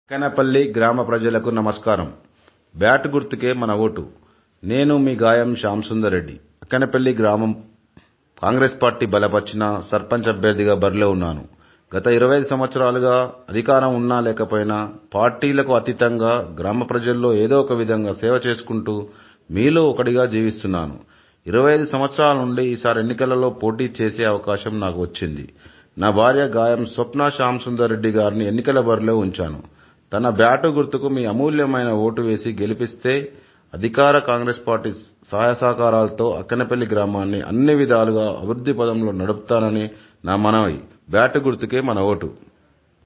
అక్కనపల్లి గ్రామ ప్రజలకు నమస్కారం బ్యాట్ గుర్తుకే మన ఓటు నేను మీ గాయం శ్యామ్ సుందర్ రెడ్డి అక్కనపల్లి గ్రామం కాంగ్రెస్ పార్టీ బలపర్చిన సర్పంచ్ అభ్యర్థిగా బరిలో ఉన్నాను గత 25 సంవత్సరాలుగా అధికారం ఉన్నా లేకపోయినా పార్టీలకు అతీతంగా గ్రామ ప్రజల్లో ఏదో ఒక విధంగా సేవ చేసుకుంటూ మీలో ఒకడిగా జీవిస్తున్నాను 25 సంవత్సరాల నుండి ఈసారి ఎన్నికలలో పోటీ చేసే అవకాశం నాకు వచ్చింది నా భార్య గాయం స్వప్న శ్యామ్ సుందర్ రెడ్డి గారిని ఎన్నికల బరిలో ఉంచాను తన బ్యాట్ గుర్తుకు మీ అమూల్యమైన ఓటు వేసి గెలిపిస్తే అధికార కాంగ్రెస్ పార్టీ సహాయ సహకారాలతో అక్కనపల్లి గ్రామాన్ని అన్ని విధాలుగా అభివృద్ధి పథంలో నడుపుతానని నా మనవి బ్యాట్ గుర్తుకే మన ఓటు